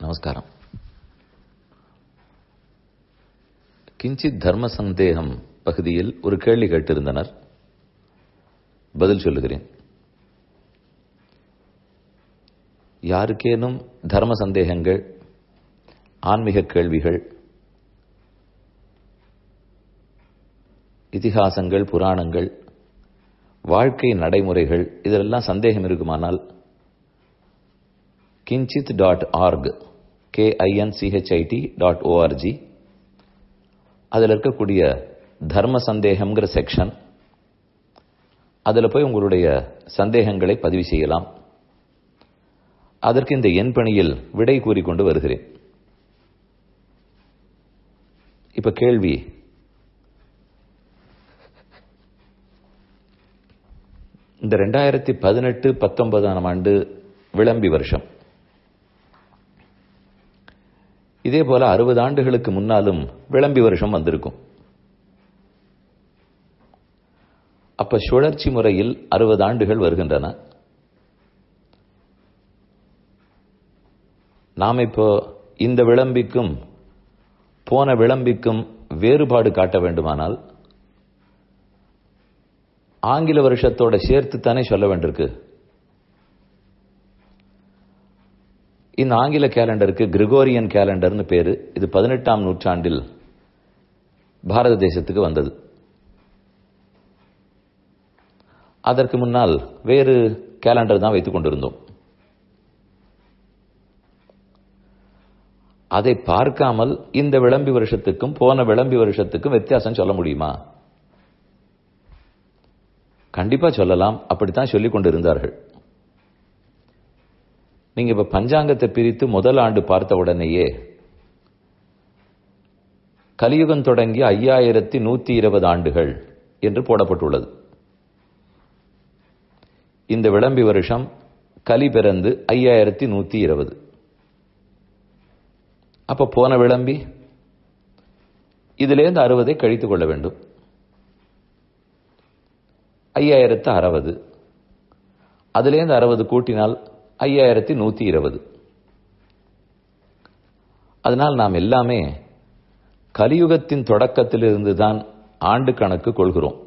நமஸ்காரம் கிஞ்சித் தர்ம சந்தேகம் பகுதியில் ஒரு கேள்வி கேட்டிருந்தனர் பதில் சொல்லுகிறேன் யாருக்கேனும் தர்ம சந்தேகங்கள் ஆன்மீக கேள்விகள் இதிகாசங்கள் புராணங்கள் வாழ்க்கை நடைமுறைகள் இதிலெல்லாம் சந்தேகம் இருக்குமானால் கிஞ்சித் dot org KINCHIT dot O R G அதில் இருக்கக்கூடிய தர்ம சந்தேகம்ங்கிற செக்ஷன் அதில் போய் உங்களுடைய சந்தேகங்களை பதிவு செய்யலாம் அதற்கு இந்த எண் பணியில் விடை கூறிக்கொண்டு வருகிறேன் இப்ப கேள்வி இந்த ரெண்டாயிரத்தி பதினெட்டு பத்தொன்பதாம் ஆண்டு விளம்பி வருஷம் இதே போல அறுபது ஆண்டுகளுக்கு முன்னாலும் விளம்பி வருஷம் வந்திருக்கும் அப்ப சுழற்சி முறையில் அறுபது ஆண்டுகள் வருகின்றன நாம் இப்போ இந்த விளம்பிக்கும் போன விளம்பிக்கும் வேறுபாடு காட்ட வேண்டுமானால் ஆங்கில வருஷத்தோட சேர்த்து தானே சொல்ல வேண்டியிருக்கு இந்த ஆங்கில கேலண்டருக்கு கிரிகோரியன் கேலண்டர்னு பேரு இது பதினெட்டாம் நூற்றாண்டில் பாரத தேசத்துக்கு வந்தது அதற்கு முன்னால் வேறு கேலண்டர் தான் வைத்துக் கொண்டிருந்தோம் அதை பார்க்காமல் இந்த விளம்பி வருஷத்துக்கும் போன விளம்பி வருஷத்துக்கும் வித்தியாசம் சொல்ல முடியுமா கண்டிப்பா சொல்லலாம் அப்படித்தான் சொல்லிக் கொண்டிருந்தார்கள் நீங்க இப்ப பஞ்சாங்கத்தை பிரித்து முதல் ஆண்டு பார்த்த உடனேயே கலியுகம் தொடங்கி ஐயாயிரத்தி நூத்தி இருபது ஆண்டுகள் என்று போடப்பட்டுள்ளது இந்த விளம்பி வருஷம் கலி பிறந்து ஐயாயிரத்தி நூத்தி இருபது அப்ப போன விளம்பி இதிலேருந்து அறுபதை கழித்துக் கொள்ள வேண்டும் ஐயாயிரத்து அறுபது அதுலேருந்து அறுபது கூட்டினால் ஐயாயிரத்தி நூத்தி இருபது அதனால் நாம் எல்லாமே கலியுகத்தின் தொடக்கத்திலிருந்து தான் ஆண்டு கணக்கு கொள்கிறோம்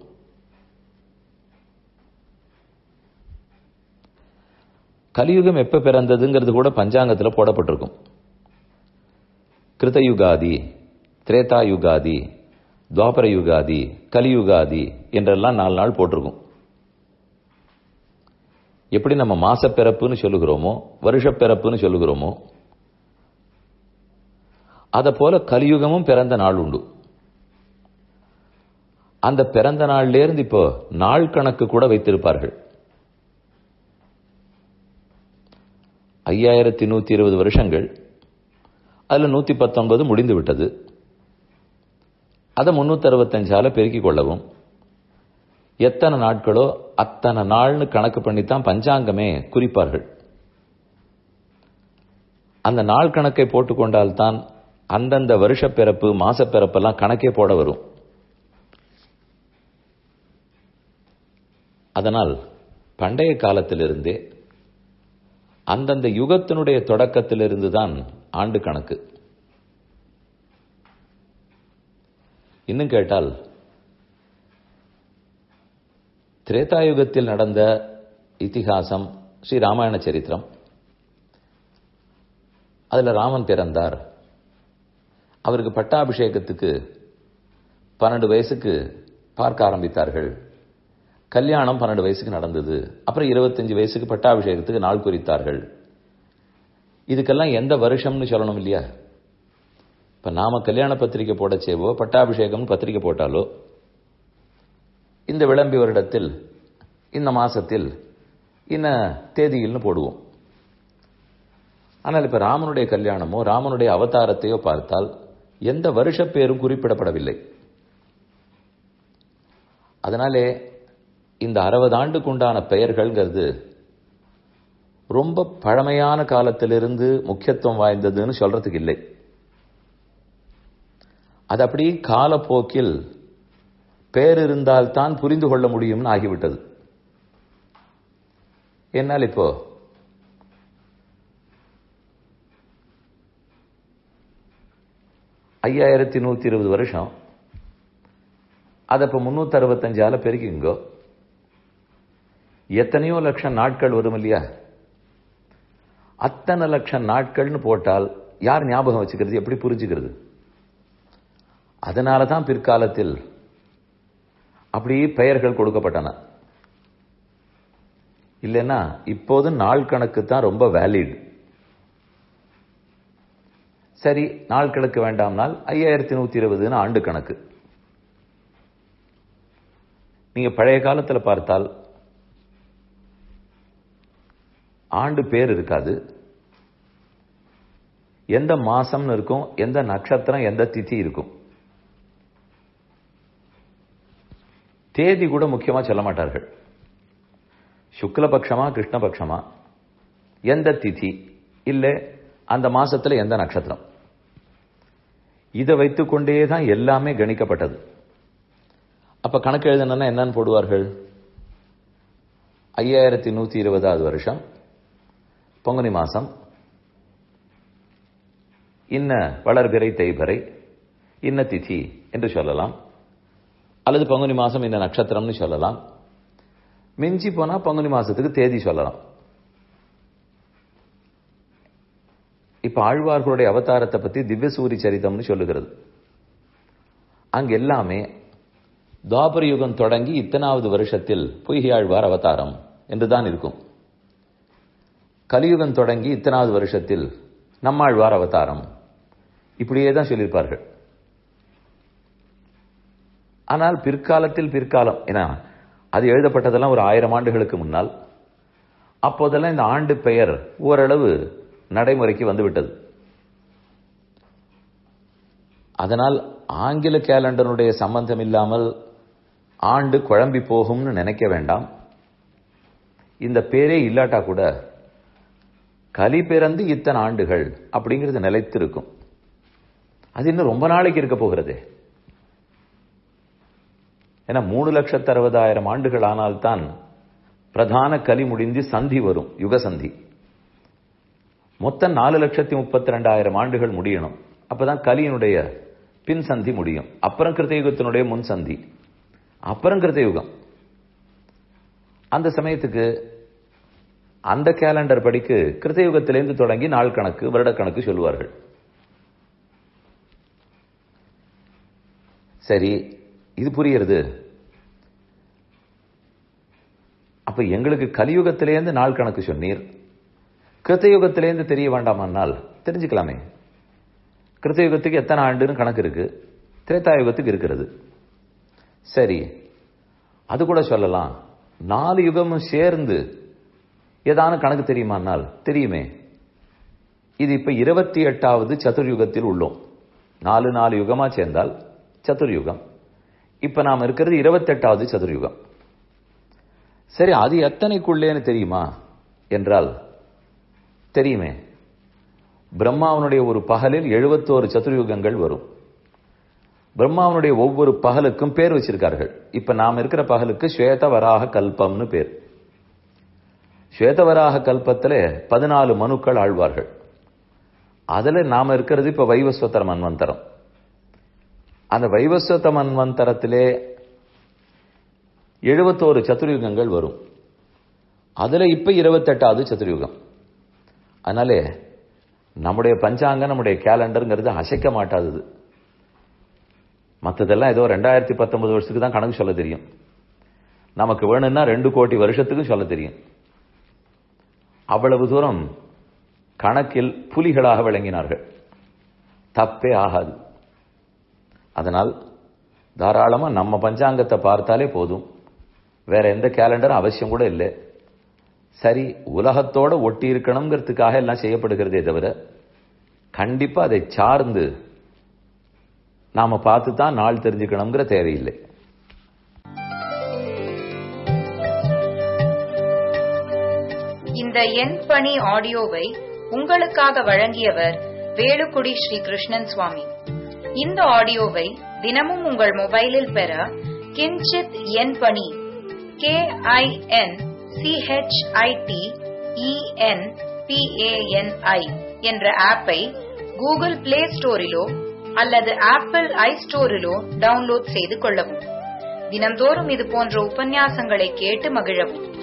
கலியுகம் எப்ப பிறந்ததுங்கிறது கூட பஞ்சாங்கத்தில் போடப்பட்டிருக்கும் கிருதயுகாதி திரேதா யுகாதி துவாபர யுகாதி கலியுகாதி என்றெல்லாம் நாலு நாள் போட்டிருக்கும் எப்படி நம்ம மாச பிறப்புன்னு சொல்லுகிறோமோ வருஷ பிறப்புன்னு சொல்லுகிறோமோ அத போல கலியுகமும் பிறந்த நாள் உண்டு அந்த பிறந்த நாள்ல இருந்து இப்போ நாள் கணக்கு கூட வைத்திருப்பார்கள் ஐயாயிரத்தி நூத்தி இருபது வருஷங்கள் அதுல நூத்தி பத்தொன்பது முடிந்து விட்டது அதை முன்னூத்தி அறுபத்தஞ்சால பெருக்கிக் கொள்ளவும் எத்தனை நாட்களோ அத்தனை நாள்னு கணக்கு பண்ணித்தான் பஞ்சாங்கமே குறிப்பார்கள் அந்த நாள் கணக்கை போட்டுக்கொண்டால்தான் அந்தந்த வருஷ பிறப்பு மாச பிறப்பெல்லாம் கணக்கே போட வரும் அதனால் பண்டைய காலத்திலிருந்தே அந்தந்த யுகத்தினுடைய தொடக்கத்திலிருந்து தான் ஆண்டு கணக்கு இன்னும் கேட்டால் திரேதாயுகத்தில் நடந்த இத்திகாசம் ஸ்ரீ ராமாயண சரித்திரம் அதுல ராமன் பிறந்தார் அவருக்கு பட்டாபிஷேகத்துக்கு பன்னெண்டு வயசுக்கு பார்க்க ஆரம்பித்தார்கள் கல்யாணம் பன்னெண்டு வயசுக்கு நடந்தது அப்புறம் இருபத்தஞ்சு வயசுக்கு பட்டாபிஷேகத்துக்கு நாள் குறித்தார்கள் இதுக்கெல்லாம் எந்த வருஷம்னு சொல்லணும் இல்லையா இப்ப நாம கல்யாண பத்திரிக்கை போடச்சேவோ பட்டாபிஷேகம் பத்திரிக்கை போட்டாலோ இந்த விளம்பி வருடத்தில் இந்த மாசத்தில் இன்ன தேதியில்னு போடுவோம் ஆனால் இப்ப ராமனுடைய கல்யாணமோ ராமனுடைய அவதாரத்தையோ பார்த்தால் எந்த வருஷ பேரும் குறிப்பிடப்படவில்லை அதனாலே இந்த அறுபது ஆண்டுக்குண்டான பெயர்கள்ங்கிறது ரொம்ப பழமையான காலத்திலிருந்து முக்கியத்துவம் வாய்ந்ததுன்னு சொல்றதுக்கு இல்லை அது அப்படி காலப்போக்கில் பேர் இருந்தால்தான் புரிந்து கொள்ள முடியும்னு ஆகிவிட்டது என்னால் இப்போ ஐயாயிரத்தி நூத்தி இருபது வருஷம் அதை இப்போ முன்னூத்தி அறுபத்தஞ்சால பெருக்கிங்கோ எத்தனையோ லட்சம் நாட்கள் வரும் இல்லையா அத்தனை லட்சம் நாட்கள்னு போட்டால் யார் ஞாபகம் வச்சுக்கிறது எப்படி புரிஞ்சுக்கிறது அதனால தான் பிற்காலத்தில் அப்படி பெயர்கள் கொடுக்கப்பட்டன இல்லைன்னா இப்போது நாள் கணக்கு தான் ரொம்ப வேலிட் சரி நாள் கணக்கு வேண்டாம்னால் ஐயாயிரத்தி நூத்தி இருபதுன்னு ஆண்டு கணக்கு நீங்க பழைய காலத்தில் பார்த்தால் ஆண்டு பேர் இருக்காது எந்த மாசம்னு இருக்கும் எந்த நட்சத்திரம் எந்த திதி இருக்கும் தேதி கூட முக்கியமா சொல்ல மாட்டார்கள் சுக்லபக்ஷமா கிருஷ்ணபக்ஷமா எந்த திதி இல்ல அந்த மாசத்துல எந்த நட்சத்திரம் இதை வைத்துக்கொண்டே தான் எல்லாமே கணிக்கப்பட்டது அப்ப கணக்கு எழுதணும்னா என்னன்னு போடுவார்கள் ஐயாயிரத்தி நூத்தி இருபதாவது வருஷம் பங்குனி மாசம் இன்ன வளர்பிறை தேய்பிறை இன்ன திதி என்று சொல்லலாம் அல்லது பங்குனி மாசம் இந்த நட்சத்திரம்னு சொல்லலாம் மிஞ்சி போனா பங்குனி மாசத்துக்கு தேதி சொல்லலாம் இப்ப ஆழ்வார்களுடைய அவதாரத்தை பத்தி திவ்யசூரி சரிதம்னு சொல்லுகிறது அங்க எல்லாமே துவாபர யுகம் தொடங்கி இத்தனாவது வருஷத்தில் பொய்கையாழ்வார் அவதாரம் என்றுதான் இருக்கும் கலியுகம் தொடங்கி இத்தனாவது வருஷத்தில் நம்மாழ்வார் அவதாரம் இப்படியே தான் சொல்லியிருப்பார்கள் ஆனால் பிற்காலத்தில் பிற்காலம் ஏன்னா அது எழுதப்பட்டதெல்லாம் ஒரு ஆயிரம் ஆண்டுகளுக்கு முன்னால் அப்போதெல்லாம் இந்த ஆண்டு பெயர் ஓரளவு நடைமுறைக்கு வந்துவிட்டது அதனால் ஆங்கில கேலண்டருடைய சம்பந்தம் இல்லாமல் ஆண்டு குழம்பி போகும்னு நினைக்க வேண்டாம் இந்த பேரே இல்லாட்டா கூட கலி பிறந்து இத்தனை ஆண்டுகள் அப்படிங்கிறது நிலைத்திருக்கும் அது இன்னும் ரொம்ப நாளைக்கு இருக்க போகிறது ஏன்னா மூணு லட்சத்து அறுபதாயிரம் ஆண்டுகள் ஆனால்தான் பிரதான கலி முடிஞ்சு சந்தி வரும் யுக சந்தி மொத்தம் நாலு லட்சத்தி முப்பத்தி ரெண்டாயிரம் ஆண்டுகள் முடியணும் அப்பதான் கலியினுடைய பின் சந்தி முடியும் அப்புறம் கிருத்தயுகத்தினுடைய முன் சந்தி அப்புறம் கிருத்தயுகம் அந்த சமயத்துக்கு அந்த கேலண்டர் படிக்கு கிருத்தயுகத்திலேருந்து தொடங்கி நாள் கணக்கு வருடக்கணக்கு சொல்லுவார்கள் சரி இது புரியுறது அப்ப எங்களுக்கு கலியுகத்திலேருந்து நாள் கணக்கு சொன்னீர் கிருத்தயுகத்திலேருந்து தெரிய வேண்டாமானால் தெரிஞ்சுக்கலாமே கிருத்தயுகத்துக்கு எத்தனை ஆண்டுன்னு கணக்கு இருக்கு திரேதாயுகத்துக்கு இருக்கிறது சரி அது கூட சொல்லலாம் நாலு யுகமும் சேர்ந்து ஏதான கணக்கு தெரியுமானால் தெரியுமே இது இப்ப இருபத்தி எட்டாவது சதுர்யுகத்தில் உள்ளோம் நாலு நாலு யுகமா சேர்ந்தால் சதுர்யுகம் இப்ப நாம் இருக்கிறது இருபத்தெட்டாவது சதுர்யுகம் சரி அது எத்தனைக்குள்ளேன்னு தெரியுமா என்றால் தெரியுமே பிரம்மாவனுடைய ஒரு பகலில் எழுபத்தோரு சதுர்யுகங்கள் வரும் பிரம்மாவனுடைய ஒவ்வொரு பகலுக்கும் பேர் வச்சிருக்கார்கள் இப்ப நாம் இருக்கிற பகலுக்கு ஸ்வேதவராக கல்பம்னு பேர் ஸ்வேதவராக கல்பத்துல பதினாலு மனுக்கள் ஆழ்வார்கள் அதுல நாம இருக்கிறது இப்ப வைவஸ்வத்தர மன்வந்தரம் அந்த வைவஸ்வத்த மன்வந்தரத்திலே எழுபத்தோரு சதுர்யுகங்கள் வரும் அதுல இப்ப இருபத்தெட்டாவது சதுர்யுகம் அதனாலே நம்முடைய பஞ்சாங்கம் நம்முடைய கேலண்டருங்கிறது அசைக்க மாட்டாதது மற்றதெல்லாம் ஏதோ ரெண்டாயிரத்தி பத்தொன்பது வருஷத்துக்கு தான் கணக்கு சொல்ல தெரியும் நமக்கு வேணும்னா ரெண்டு கோடி வருஷத்துக்கும் சொல்ல தெரியும் அவ்வளவு தூரம் கணக்கில் புலிகளாக விளங்கினார்கள் தப்பே ஆகாது அதனால் தாராளமா நம்ம பஞ்சாங்கத்தை பார்த்தாலே போதும் வேற எந்த கேலண்டரும் அவசியம் கூட இல்லை சரி உலகத்தோட ஒட்டி இருக்கணுங்கிறதுக்காக எல்லாம் செய்யப்படுகிறதே தவிர கண்டிப்பா அதை சார்ந்து நாம பார்த்து தான் நாள் தெரிஞ்சுக்கணுங்கிற தேவையில்லை இந்த எண் பணி ஆடியோவை உங்களுக்காக வழங்கியவர் வேலுக்குடி ஸ்ரீ கிருஷ்ணன் சுவாமி இந்த ஆடியோவை தினமும் உங்கள் மொபைலில் பெற கிஞ்சித் எண் பணி கே ஐ என் சிஹெச்ஐடி இஎன் பிஏஎன்ஐ என்ற ஆப்பை கூகுள் பிளே ஸ்டோரிலோ அல்லது ஆப்பிள் ஐ ஸ்டோரிலோ டவுன்லோட் செய்து கொள்ளவும் தினம்தோறும் இது போன்ற உபன்யாசங்களை கேட்டு மகிழவும்